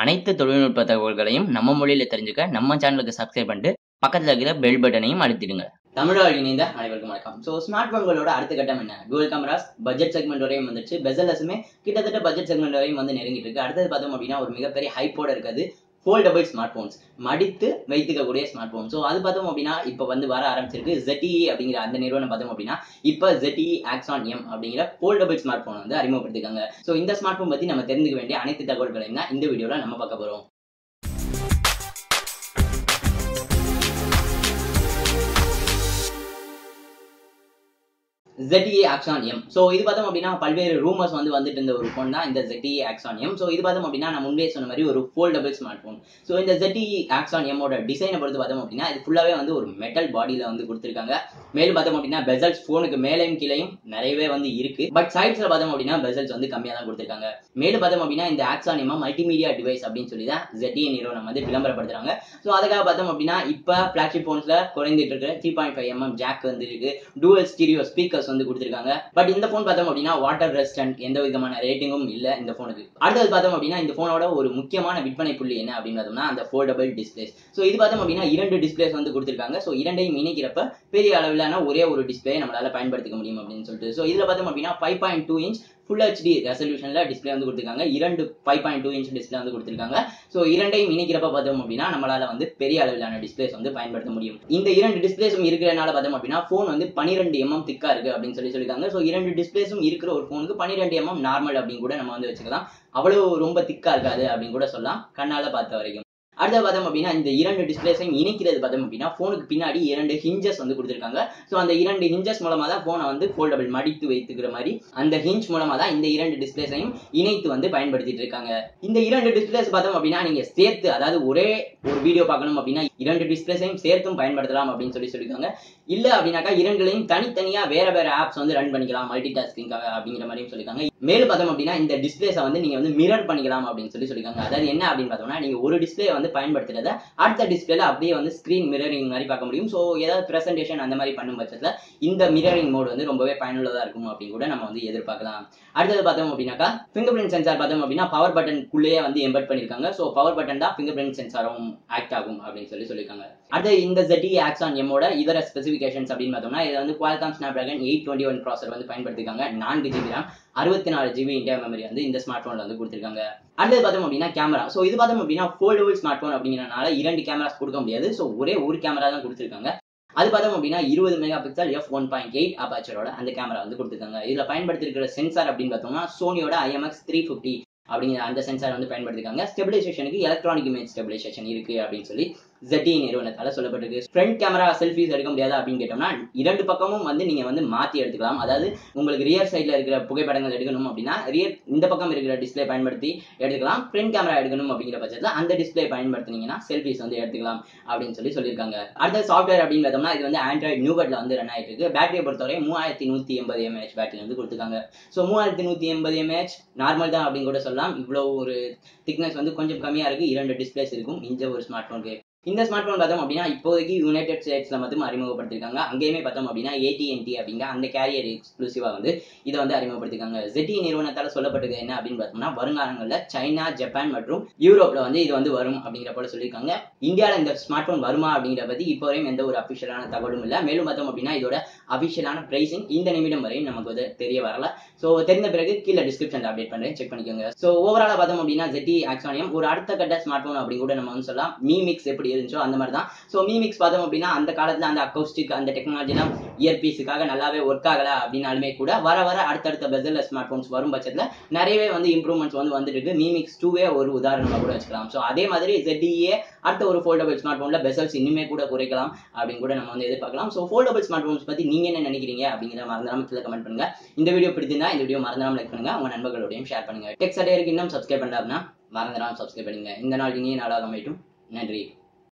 அனைத்து தொழில்நுட்ப தகவல்களையும் நம்ம மொழியில தெரிஞ்சுக்க நம்ம சேனலுக்கு சப்ஸ்கிரைப் பண்ணிட்டு பக்கத்துல இருக்கிற பெல் பட்டனையும் அழுத்திடுங்க தமிழால் இணைந்த அனைவருக்கும் வணக்கம் ஸோ ஸ்மார்ட் போன்களோட அடுத்த கட்டம் என்ன டூவல் கேமராஸ் பட்ஜெட் செக்மெண்ட் வரையும் வந்துச்சு பெசலஸுமே கிட்டத்தட்ட பட்ஜெட் செக்மெண்ட் வரையும் வந்து நெருங்கிட்டு இருக்கு அடுத்தது பார்த்தோம் அப்படின்னா ஒரு மிகப்பெரிய ஹைப்போட இருக்குது ஃபோல்டபிள் ஸ்மார்ட் போன்ஸ் மடித்து வைத்துக்கக்கூடிய ஸ்மார்ட் போன் ஸோ அது பார்த்தோம் அப்படின்னா இப்போ வந்து வர ஆரம்பிச்சிருக்கு ZTE அப்படிங்கிற அந்த நிறுவனம் பார்த்தோம் அப்படின்னா இப்போ ZTE ஆக்ஸான் எம் அப்படிங்கிற ஃபோல்டபிள் ஸ்மார்ட் போன் வந்து அறிமுகப்படுத்திருக்காங்க ஸோ இந்த ஸ்மார்ட் போன் பத்தி நம்ம தெரிஞ்சுக்க வேண்டிய அனைத்து தகவல்களையும் தான் இந்த வீடியோல நம்ம பார்க்க போறோம் ZTE ஆக்ஸான் எம் ஸோ இது பார்த்தோம் அப்படின்னா பல்வேறு ரூமர்ஸ் வந்து வந்துட்டு இருந்த ஒரு ஃபோன் தான் இந்த ZTE ஆக்ஸான் எம் ஸோ இது பார்த்தோம் அப்படின்னா நான் முன்பே சொன்ன மாதிரி ஒரு ஃபோல்டபிள் ஸ்மார்ட் ஃபோன் ஸோ இந்த ZTE ஆக்ஸான் எம்மோட டிசைனை பொறுத்து பார்த்தோம் அப்படின்னா இது ஃபுல்லாகவே வந்து ஒரு மெட்டல் பாடியில் வந்து கொடுத்துருக்காங்க மேலும் பார்த்தோம் அப்படின்னா பெசல்ஸ் ஃபோனுக்கு மேலேயும் கீழேயும் நிறையவே வந்து இருக்கு பட் சைட்ஸில் பார்த்தோம் அப்படின்னா பெசல்ஸ் வந்து கம்மியாக தான் கொடுத்துருக்காங்க மேலும் பார்த்தோம் அப்படின்னா இந்த ஆக்ஸான் எம் மல்டிமீடியா டிவைஸ் அப்படின்னு சொல்லி தான் ZTE நிறுவனம் வந்து விளம்பரப்படுத்துறாங்க ஸோ அதுக்காக பார்த்தோம் அப்படின்னா இப்போ ஃபிளாக்ஷிப் ஃபோன்ஸில் குறைந்துட்டு இருக்கிற three point five MM jack வந்து இருக்கு டூவல் ஸ்டீரியோ ஸ்பீக்கர்ஸ் வந்து கொடுத்துருக்காங்க பட் இந்த ஃபோன் பார்த்தோம் அப்படின்னா வாட்டர் ரெசிஸ்டன்ட் எந்த விதமான ரேட்டிங்கும் இல்ல இந்த ஃபோனுக்கு அடுத்தது பார்த்தோம் அப்படின்னா இந்த ஃபோனோட ஒரு முக்கியமான விற்பனை புள்ளி என்ன அப்படின்னு பார்த்தோம்னா அந்த ஃபோல்டபிள் டிஸ்பிளேஸ் ஸோ இது பார்த்தோம் அப்படின்னா இரண்டு டிஸ்பிளேஸ் வந்து கொடுத்துருக்காங்க ஸோ இரண்டையும் இணைக்கிறப்ப பெரிய அளவிலான ஒரே ஒரு டிஸ்பிளே நம்மளால பயன்படுத்திக்க முடியும் அப்படின்னு சொல்லிட்டு ஸோ இதுல பார்த்தோம் அப்படின்னா five point two inch full HD ரெசல்யூஷன்ல டிஸ்பிளே வந்து கொடுத்துருக்காங்க இரண்டு five point two inch display வந்து கொடுத்துருக்காங்க ஸோ இரண்டையும் இணைக்கிறப்ப பார்த்தோம் அப்படின்னா நம்மளால வந்து பெரிய அளவிலான டிஸ்பிளேஸ் வந்து பயன்படுத்த முடியும் இந்த இரண்டு டிஸ்பிளேஸும் இருக்கிறனால பார்த்தோம் அப்படின்னா ஃபோன் வந்து பன்னிரெண்டு எம்எம் திக்கா இருக்கு அப்படின்னு சொல்லி சொல்லியிருக்காங்க ஸோ இரண்டு டிஸ்பிளேஸும் இருக்கிற ஒரு ஃபோனுக்கு பன்னிரெண்டு எம்எம் நார்மல் அப்படின்னு கூட நம்ம வந்து வச்சுக்கலாம் அவ்வளவு ரொம்ப திக்கா இருக்காது அப்படின்னு கூட சொல்லலாம் கண்ணால பார்த்த வரைக்கும் அடுத்த பார்த்தோம் அப்படின்னா இந்த இரண்டு டிஸ்பிளேஸையும் இணைக்கிறது பார்த்தோம் அப்படின்னா ஃபோனுக்கு பின்னாடி இரண்டு ஹிஞ்சஸ் வந்து கொடுத்துருக்காங்க ஸோ அந்த இரண்டு ஹிஞ்சஸ் மூலமா தான் ஃபோனை வந்து ஃபோல்டபிள் மடித்து வைத்துக்கிற மாதிரி அந்த ஹிஞ்ச் மூலமா தான் இந்த இரண்டு டிஸ்பிளேஸையும் இணைத்து வந்து பயன்படுத்திட்டு இருக்காங்க இந்த இரண்டு டிஸ்பிளேஸ் பார்த்தோம் அப்படின்னா நீங்க சேர்த்து அதாவது ஒரே ஒரு வீடியோ பார்க்கணும் அப்படின்னா இரண்டு டிஸ்பிளேஸையும் சேர்த்தும் பயன்படுத்தலாம் அப்படின்னு சொல்லி சொல்லியிருக்காங்க இல்ல அப்படின்னாக்கா இரண்டுலையும் தனித்தனியா வேற வேற ஆப்ஸ் வந்து ரன் பண்ணிக்கலாம் மல்டி டாஸ்கிங்காக அப்படிங்கிற மாதிரியும் சொல்லியிருக்காங்க மேலும் பார்த்தோம் அப்படின்னா இந்த டிஸ்பிளேஸை வந்து நீங்க வந்து மிரர் பண்ணிக்கலாம் அப்படின்னு சொல்லி சொல்லியிருக்காங்க அதாவது என்ன அப்படின்னு பார்த்தோம்னா நீங்க ஒரு டிஸ்பிளே வந்து பயன்படுத்துறத அடுத்த டிஸ்பிளேல அப்படியே வந்து ஸ்கிரீன் மிரரிங் மாதிரி பார்க்க முடியும் ஸோ ஏதாவது பிரசன்டேஷன் அந்த மாதிரி பண்ணும் பட்சத்தில் இந்த மிரரிங் மோட் வந்து ரொம்பவே பயனுள்ளதா இருக்கும் அப்படின்னு கூட நம்ம வந்து எதிர்பார்க்கலாம் அடுத்தது பார்த்தோம் அப்படின்னாக்கா ஃபிங்கர் பிரிண்ட் சென்சார் பார்த்தோம் அப்படின்னா பவர் பட்டனுக்குள்ளேயே வந்து எம்பட் பண்ணிருக்காங்க ஸோ பவர் பட்டன் தான் ஃபிங்கர் பிரிண்ட் சென்சாரும் ஆக்ட் ஆகும் அப்படின்னு சொல்லி சொல்லியிருக்காங்க அடுத்து இந்த ZTE ஆக்ஸான் எம்மோட இதர ஸ்பெசிஃபிகேஷன்ஸ் அப்படின்னு பார்த்தோம்னா இது வந்து Qualcomm Snapdragon eight twenty one processor வந்து பயன்படுத்திருக்காங்க நான்கு ஜிபி ரேம் அறுபத்தி நாலு ஜிபி இந்தியா மெமரி வந்து இந்த ஸ்மார்ட் போன்ல வந்து கொடுத்துருக்காங்க அடுத்தது பார்த்தோம் அப்படின்னா கேமரா ஸோ இது பார்த்தோம் அப்படின்னா ஃபோல்டபுள் ஸ்மார்ட் போன் அப்படிங்கிறனால இரண்டு கேமராஸ் கொடுக்க முடியாது ஸோ ஒரே ஒரு கேமரா தான் கொடுத்துருக்காங்க அது பார்த்தோம் அப்படின்னா இருபது mega pixel F one point eight அப்பாச்சரோட அந்த கேமரா வந்து கொடுத்துருக்காங்க இதுல பயன்படுத்திருக்கிற சென்சார் அப்படின்னு பார்த்தோம்னா சோனியோட ஐஎம்எக்ஸ் த்ரீ ஃபிஃப்டி அப்படிங்கிற அந்த சென்சார் வந்து பயன்படுத்திருக்காங்க ஸ்டெபிலைசேஷனுக்கு எலக்ட்ரானிக் இமேஜ் ஸ்டெபிலைசேஷன் இருக்கு அப்படின்னு சொல்லி ZTE நிறுவனத்தால சொல்லப்பட்டிருக்கு ஃப்ரண்ட் கேமரா செல்ஃபிஸ் எடுக்க முடியாது அப்படின்னு கேட்டோம்னா இரண்டு பக்கமும் வந்து நீங்க வந்து மாத்தி எடுத்துக்கலாம் அதாவது உங்களுக்கு ரியர் சைட்ல இருக்கிற புகைப்படங்கள் எடுக்கணும் அப்படின்னா ரியர் இந்த பக்கம் இருக்கிற டிஸ்பிளே பயன்படுத்தி எடுத்துக்கலாம் ஃப்ரண்ட் கேமரா எடுக்கணும் அப்படிங்கிற பட்சத்தில் அந்த டிஸ்பிளே பயன்படுத்தினீங்கன்னா செல்ஃபிஸ் வந்து எடுத்துக்கலாம் அப்படின்னு சொல்லி சொல்லியிருக்காங்க அடுத்த சாஃப்ட்வேர் அப்படின்னு பார்த்தோம்னா இது வந்து ஆண்ட்ராய்டு நியூபட்ல வந்து ரன் ஆயிட்டு இருக்கு பேட்டரியை பொறுத்தவரை மூவாயிரத்தி நூத்தி எண்பது எம்ஏஹெச் பேட்டரி வந்து கொடுத்துருக்காங்க ஸோ மூவாயிரத்தி நூத்தி எண்பது எம்ஏஹெச் நார்மல் தான் அப்படின்னு கூட சொல்லலாம் இவ்வளோ ஒரு திக்னஸ் வந்து கொஞ்சம் கம்மியா இருக்கு இரண்டு டிஸ்பிளேஸ் இருக்கும் இந்த ஒரு ஸ்மார்ட் போனுக்கு இந்த ஸ்மார்ட் போன் பார்த்தோம் அப்படின்னா இப்போதைக்கு யுனைடெட் ஸ்டேட்ஸ்ல மட்டும் அறிமுகப்படுத்திருக்காங்க அங்கேயுமே பார்த்தோம் அப்படின்னா ஏடிஎன்டி அப்படிங்கிற அந்த கேரியர் எக்ஸ்க்ளூசிவா வந்து இதை வந்து அறிமுகப்படுத்திருக்காங்க ZTE நிறுவனத்தால சொல்லப்பட்டது என்ன அப்படின்னு பார்த்தோம்னா வருங்காலங்களில் சைனா ஜப்பான் மற்றும் யூரோப்ல வந்து இது வந்து வரும் அப்படிங்கிற போல சொல்லியிருக்காங்க இந்தியாவில் இந்த ஸ்மார்ட் போன் வருமா அப்படிங்கிற பத்தி இப்போ வரையும் எந்த ஒரு அபிஷியலான தகவலும் இல்லை மேலும் பார்த்தோம் அப்படின்னா இதோட அபிஷியலான பிரைசிங் இந்த நிமிடம் வரையும் நமக்கு வந்து தெரிய வரல ஸோ தெரிந்த பிறகு கீழே டிஸ்கிரிப்ஷன்ல அப்டேட் பண்றேன் செக் பண்ணிக்கோங்க ஸோ ஓவராலா பார்த்தோம் அப்படின்னா ZTE ஆக்ஸானியம் ஒரு அடுத்த கட்ட ஸ்மார்ட் போன் அப்படின்னு கூட நம்ம வந்து சொல்லலாம் மீ மிக்ஸ் எப்படி இருந்துச்சோ அந்த மாதிரி தான் ஸோ மீமிக்ஸ் பார்த்தோம் அப்படின்னா அந்த காலத்துல அந்த அக்கௌஸ்டிக் அந்த டெக்னாலஜிலாம் இயர்பீஸுக்காக நல்லாவே ஒர்க் ஆகல அப்படின்னாலுமே கூட வர வர அடுத்தடுத்த பெசல் ஸ்மார்ட் போன்ஸ் வரும் பட்சத்தில் நிறையவே வந்து இம்ப்ரூவ்மெண்ட்ஸ் வந்து வந்துட்டு இருக்கு மீமிக்ஸ் டூவே ஒரு உதாரணமாக கூட வச்சுக்கலாம் ஸோ அதே மாதிரி ZTE அடுத்த ஒரு ஃபோல்டபிள் ஸ்மார்ட் போன்ல பெசல்ஸ் இன்னுமே கூட குறைக்கலாம் அப்படின்னு கூட நம்ம வந்து எதிர்பார்க்கலாம் ஸோ ஃபோல்டபிள் ஸ்மார்ட் போன்ஸ் பத்தி நீங்க என்ன நினைக்கிறீங்க அப்படிங்கிற மறந்துடாம கீழே கமெண்ட் பண்ணுங்க இந்த வீடியோ பிடிச்சிருந்தா இந்த வீடியோ மறந்துடாம லைக் பண்ணுங்க உங்க நண்பர்களோடையும் ஷேர் பண்ணுங்க டெக்ஸ் அடையருக்கு இன்னும் சப்ஸ்கிரைப் பண்ணலாம் மறந்துடாம சப்ஸ்கிரைப் பண்ணுங்க இந்த நாள் இனிய நாளாக அமையட்டும் நன்றி